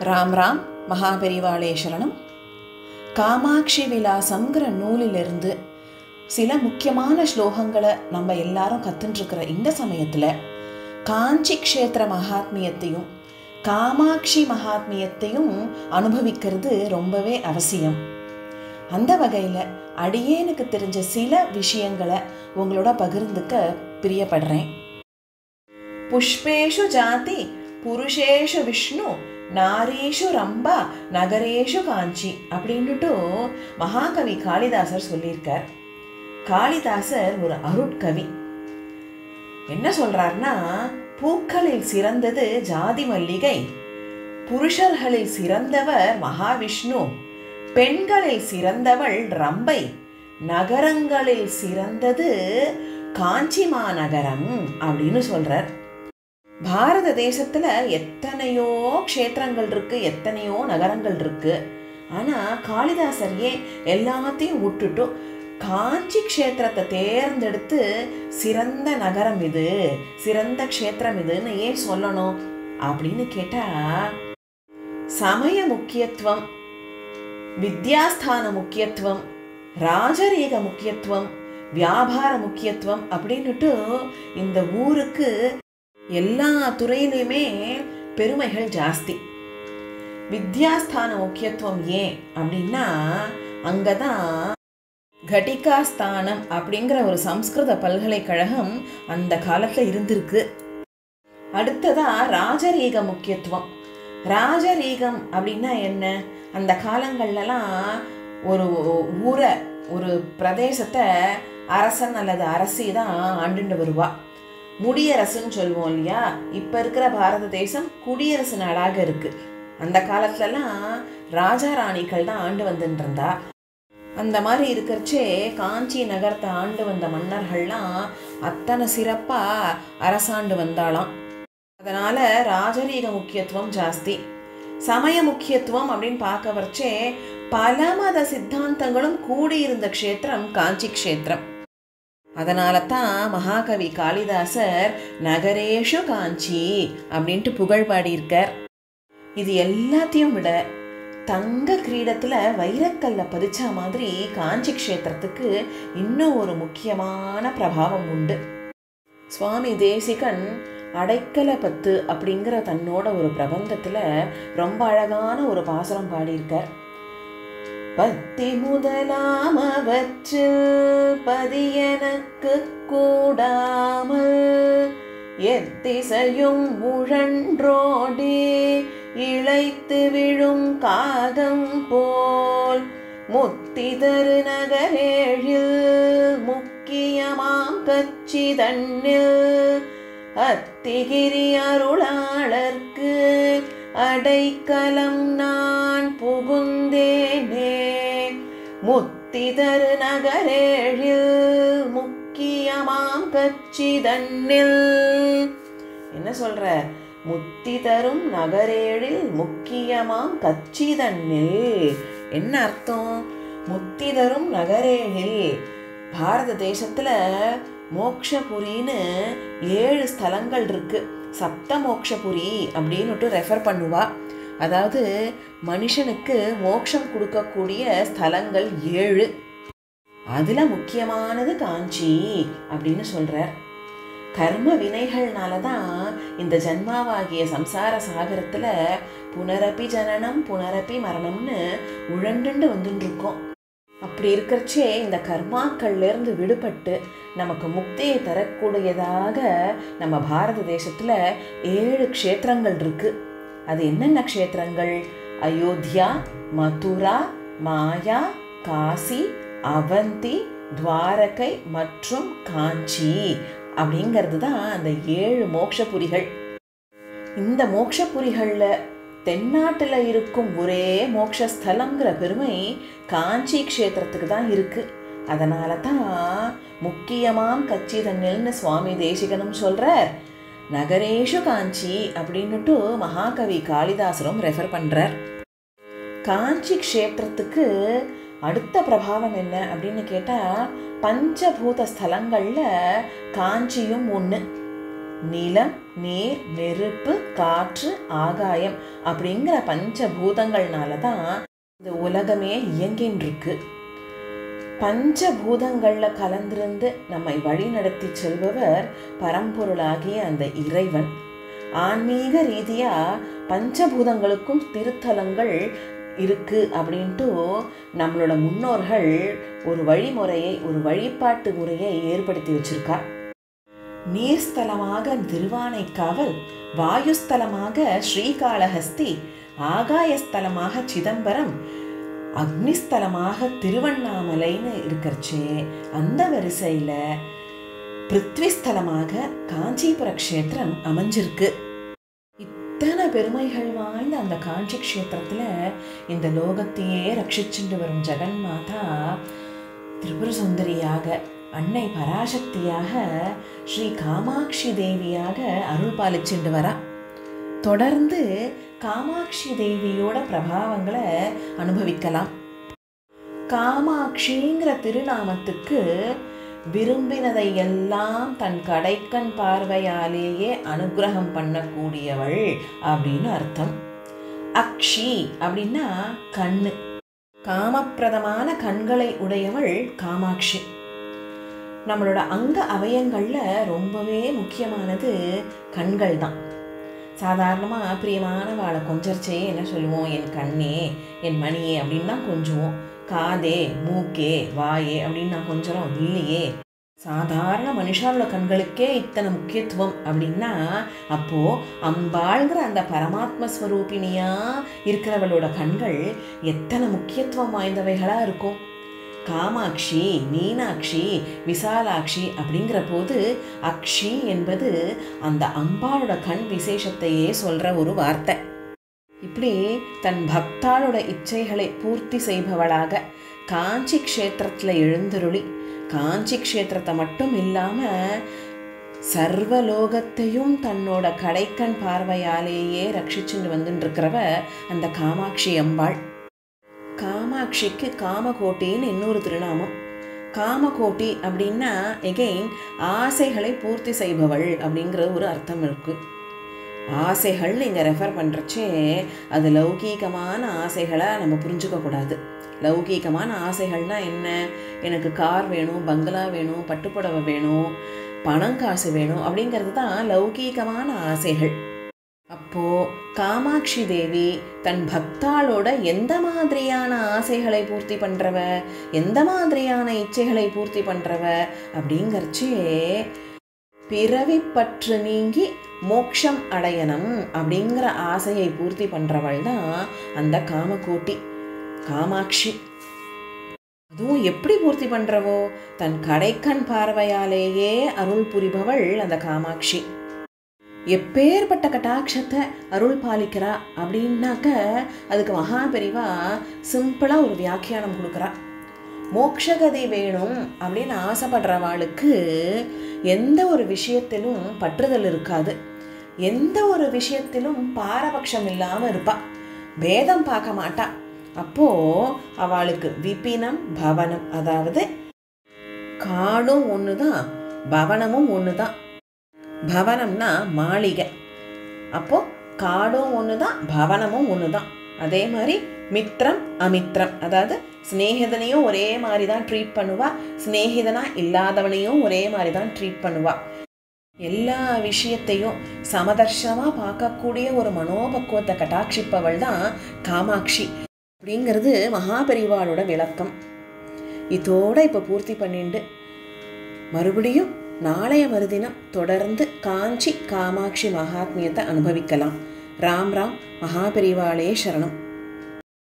ராம் ராம் மகாபெரிவாளே சரணம் காமாட்சி விலாசங்கிற நூலிலிருந்து சில முக்கியமான ஸ்லோகங்களை நம்ம எல்லாரும் கத்துட்டுருக்கிற இந்த சமயத்தில் காஞ்சி க்ஷேத்திர மகாத்மியத்தையும் காமாட்சி மகாத்மியத்தையும் அனுபவிக்கிறது ரொம்பவே அவசியம் அந்த வகையில் அடியேனுக்கு தெரிஞ்ச சில விஷயங்களை உங்களோட பகிர்ந்துக்க பிரியப்படுறேன் புஷ்பேஷு ஜாதி புருஷேஷு விஷ்ணு நாரீஷு ரம்பா நகரேஷு காஞ்சி அப்படின்னுட்டு மகாகவி காளிதாசர் சொல்லியிருக்கார் காளிதாசர் ஒரு அருட்கவி என்ன சொல்றார்னா பூக்களில் சிறந்தது ஜாதி மல்லிகை புருஷர்களில் சிறந்தவர் மகாவிஷ்ணு பெண்களில் சிறந்தவள் ரம்பை நகரங்களில் சிறந்தது காஞ்சி மாநகரம் அப்படின்னு சொல்றார் பாரத தேசத்துல எத்தனையோ க்ஷேத்திரங்கள் இருக்கு எத்தனையோ நகரங்கள் இருக்கு ஆனா காளிதாசர் ஏன் எல்லாத்தையும் விட்டுட்டு காஞ்சி க்ஷேத்திரத்தை தேர்ந்தெடுத்து சிறந்த நகரம் இது சிறந்த க்ஷேத்திரம் இதுன்னு ஏன் சொல்லணும் அப்படின்னு கேட்டா சமய முக்கியத்துவம் வித்யாஸ்தான முக்கியத்துவம் ராஜரீக முக்கியத்துவம் வியாபார முக்கியத்துவம் அப்படின்னுட்டு இந்த ஊருக்கு எல்லா துறையிலையுமே பெருமைகள் ஜாஸ்தி வித்யாஸ்தான முக்கியத்துவம் ஏன் அப்படின்னா அங்கதான் கட்டிகாஸ்தானம் அப்படிங்கிற ஒரு சம்ஸ்கிருத பல்கலைக்கழகம் அந்த காலத்துல இருந்திருக்கு அடுத்ததா ராஜரீக முக்கியத்துவம் ராஜரீகம் அப்படின்னா என்ன அந்த காலங்கள்லாம் ஒரு ஊரை ஒரு பிரதேசத்தை அரசன் அல்லது அரசி தான் ஆண்டுண்டு வருவா முடியரசுன்னு சொல்லுவோம் இல்லையா இப்போ இருக்கிற பாரத தேசம் குடியரசு நாடாக இருக்கு அந்த காலத்துலலாம் ராஜா ராணிகள் தான் ஆண்டு வந்துட்டு இருந்தா அந்த மாதிரி இருக்கிறச்சே காஞ்சி நகரத்தை ஆண்டு வந்த மன்னர்கள்லாம் அத்தனை சிறப்பாக அரசாண்டு வந்தாளாம் அதனால ராஜரீக முக்கியத்துவம் ஜாஸ்தி சமய முக்கியத்துவம் அப்படின்னு பார்க்க வரைச்சே பல மத சித்தாந்தங்களும் கூடியிருந்த க்ஷேத்திரம் காஞ்சி க்ஷேத்திரம் அதனால தான் மகாகவி காளிதாசர் நகரேஷு காஞ்சி அப்படின்ட்டு புகழ் பாடியிருக்கார் இது எல்லாத்தையும் விட தங்க கிரீடத்துல வைரக்கல்ல பதிச்ச மாதிரி காஞ்சி க்ஷேத்திரத்துக்கு இன்னும் ஒரு முக்கியமான பிரபாவம் உண்டு சுவாமி தேசிகன் அடைக்கல பத்து அப்படிங்கிற தன்னோட ஒரு பிரபந்தத்துல ரொம்ப அழகான ஒரு பாசுரம் பாடியிருக்கார் பத்தி முதலாம் அவற்றில் பதியனக்கு கூடாமல் எத்திசையும் முழன்றோடி இழைத்து விழும் காகம் போல் முத்திதரு நகரேழில் முக்கியமாம் கச்சி தன்னில் அத்திகிரி அருளாளர்க்கு அடைக்கலம் நான் புகுந்தேனே முத்திதரு நகரேழில் முக்கியமாம் கச்சி தன்னில் என்ன சொல்ற முத்தி தரும் நகரேழில் முக்கியமாம் கச்சி தன்னில் என்ன அர்த்தம் முத்தி தரும் நகரேழில் பாரத தேசத்துல மோக்ஷபுரின்னு ஏழு ஸ்தலங்கள் இருக்கு சப்த மோக்ஷபுரி அப்படின்னுட்டு ரெஃபர் பண்ணுவா அதாவது மனுஷனுக்கு மோட்சம் கொடுக்கக்கூடிய ஸ்தலங்கள் ஏழு அதுல முக்கியமானது காஞ்சி அப்படின்னு சொல்றார் கர்ம வினைகள்னால தான் இந்த ஜன்மாவாகிய சம்சார சாகரத்துல புனரப்பி ஜனனம் புனரப்பி மரணம்னு உழண்டுண்டு வந்துட்டு இருக்கோம் அப்படி இருக்கிறச்சே இந்த கர்மாக்கள்லேருந்து விடுபட்டு நமக்கு முக்தியை தரக்கூடியதாக நம்ம பாரத தேசத்தில் ஏழு க்ஷேத்திரங்கள் இருக்கு அது என்னென்ன க்ஷேத்திரங்கள் அயோத்தியா மதுரா மாயா காசி அவந்தி துவாரகை மற்றும் காஞ்சி அப்படிங்கிறது தான் அந்த ஏழு மோக்ஷபுரிகள் இந்த மோக்ஷபுரிகளில் தென்னாட்டில் இருக்கும் ஒரே மோக்ஷஸ்தலங்கிற பெருமை காஞ்சி க்ஷேத்திரத்துக்கு தான் இருக்கு அதனால தான் முக்கியமாம் கச்சி தண்ணில்னு சுவாமி தேசிகனும் சொல்றார் நகரேஷு காஞ்சி அப்படின்னுட்டு மகாகவி காளிதாசரும் ரெஃபர் பண்றார் காஞ்சி க்ஷேத்திரத்துக்கு அடுத்த பிரபாவம் என்ன அப்படின்னு கேட்டால் பஞ்சபூத ஸ்தலங்களில் காஞ்சியும் ஒன்று நிலம் நீர் நெருப்பு காற்று ஆகாயம் அப்படிங்கிற பஞ்சபூதங்கள்னால தான் இந்த உலகமே இயங்கின்னு இருக்கு பஞ்சபூதங்களில் கலந்திருந்து நம்மை வழி நடத்தி செல்பவர் பரம்பொருளாகிய அந்த இறைவன் ஆன்மீக ரீதியாக பஞ்சபூதங்களுக்கும் திருத்தலங்கள் இருக்கு அப்படின்ட்டு நம்மளோட முன்னோர்கள் ஒரு வழிமுறையை ஒரு வழிபாட்டு முறையை ஏற்படுத்தி வச்சிருக்கா நீர்ஸ்தலமாக திருவானைக்காவல் வாயுஸ்தலமாக ஸ்ரீகாளஹஸ்தி ஆகாயஸ்தலமாக சிதம்பரம் அக்னிஸ்தலமாக திருவண்ணாமலைன்னு இருக்கிறச்சே அந்த வரிசையில் பிருத்விஸ்தலமாக காஞ்சிபுர க்ஷேத்திரம் அமைஞ்சிருக்கு இத்தனை பெருமைகள் வாய்ந்த அந்த காஞ்சி க்ஷேத்திரத்தில் இந்த லோகத்தையே ரட்சிச்சுட்டு வரும் ஜெகன் மாதா திரிபுர சுந்தரியாக அன்னை பராசக்தியாக ஸ்ரீ காமாட்சி தேவியாக அருள் பாலிச்சுட்டு வரா தொடர்ந்து காமாட்சி தேவியோட பிரபாவங்களை அனுபவிக்கலாம் காமாட்சிங்கிற திருநாமத்துக்கு விரும்பினதை எல்லாம் தன் கடைக்கண் பார்வையாலேயே அனுகிரகம் பண்ணக்கூடியவள் அப்படின்னு அர்த்தம் அக்ஷி அப்படின்னா கண்ணு காமப்பிரதமான கண்களை உடையவள் காமாட்சி நம்மளோட அங்க அவயங்களில் ரொம்பவே முக்கியமானது கண்கள் தான் சாதாரணமாக பிரியமானவாளை கொஞ்சரிச்சே என்ன சொல்லுவோம் என் கண்ணே என் மணியே அப்படின்னு தான் கொஞ்சுவோம் காதே மூக்கே வாயே அப்படின்னு நான் கொஞ்சம் இல்லையே சாதாரண மனுஷாவோட கண்களுக்கே இத்தனை முக்கியத்துவம் அப்படின்னா அப்போ அம்பாள்ங்கிற அந்த பரமாத்ம ஸ்வரூபிணியா இருக்கிறவளோட கண்கள் எத்தனை முக்கியத்துவம் வாய்ந்தவைகளா இருக்கும் காமாட்சி மீனாட்சி விசாலாட்சி அப்படிங்கிற போது அக்ஷி என்பது அந்த அம்பாளோட கண் விசேஷத்தையே சொல்ற ஒரு வார்த்தை இப்படி தன் பக்தாளோட இச்சைகளை பூர்த்தி செய்பவளாக காஞ்சி க்ஷேத்திரத்தில் எழுந்தருளி காஞ்சி க்ஷேத்திரத்தை மட்டும் இல்லாமல் சர்வலோகத்தையும் தன்னோட கடைக்கண் பார்வையாலேயே ரட்சிச்சுட்டு வந்துட்டு இருக்கிறவ அந்த காமாட்சி அம்பாள் காமாட்சிக்கு காமகோட்டின்னு இன்னொரு திருநாமம் காமகோட்டி அப்படின்னா எகெயின் ஆசைகளை பூர்த்தி செய்பவள் அப்படிங்கிற ஒரு அர்த்தம் இருக்கு ஆசைகள் இங்கே ரெஃபர் பண்ணுறச்சே அது லௌகீகமான ஆசைகளை நம்ம புரிஞ்சுக்க கூடாது லௌகீகமான ஆசைகள்னா என்ன எனக்கு கார் வேணும் பங்களா வேணும் பட்டுப்புடவை வேணும் பணம் காசு வேணும் அப்படிங்கிறது தான் லௌகீகமான ஆசைகள் அப்போ காமாட்சி தேவி தன் பக்தாளோட எந்த மாதிரியான ஆசைகளை பூர்த்தி பண்றவ எந்த மாதிரியான இச்சைகளை பூர்த்தி பண்றவ அப்படிங்கறச்சே பிறவி பற்று நீங்கி மோட்சம் அடையணும் அப்படிங்கிற ஆசையை பூர்த்தி பண்றவள் தான் அந்த காமகோட்டி காமாட்சி அதுவும் எப்படி பூர்த்தி பண்றவோ தன் கடைக்கண் பார்வையாலேயே அருள் புரிபவள் அந்த காமாட்சி எப்பேற்பட்ட கட்டாட்சத்தை அருள் பாலிக்கிறா அப்படின்னாக்க அதுக்கு மகாபெரிவா சிம்பிளாக ஒரு வியாக்கியானம் கொடுக்குறா மோக்ஷகதி வேணும் அப்படின்னு ஆசைப்படுறவாளுக்கு எந்த ஒரு விஷயத்திலும் பற்றுதல் இருக்காது எந்த ஒரு விஷயத்திலும் பாரபட்சம் இல்லாமல் இருப்பா பேதம் பார்க்க மாட்டா அப்போ அவளுக்கு விபினம் பவனம் அதாவது காடும் ஒன்று தான் பவனமும் ஒன்று தான் பவனம்னா மாளிகை அப்போ காடும் ஒன்று தான் பவனமும் ஒன்று தான் அதே மாதிரி மித்ரம் அமித்ரம் அதாவது சிநேகிதனையும் ஒரே மாதிரி தான் ட்ரீட் பண்ணுவா சிநேகிதனா இல்லாதவனையும் ஒரே மாதிரி தான் ட்ரீட் பண்ணுவா எல்லா விஷயத்தையும் சமதர்ஷமாக பார்க்கக்கூடிய ஒரு மனோபக்குவத்தை கட்டாட்சிப்பவள் தான் காமாட்சி அப்படிங்கிறது மகாபரிவாளோட விளக்கம் இதோட இப்போ பூர்த்தி பண்ணிண்டு மறுபடியும் நாளைய மறுதினம் தொடர்ந்து காஞ்சி காமாட்சி மகாத்மியத்தை அனுபவிக்கலாம் ராம் ராம் மகாபெரிவாளே சரணம்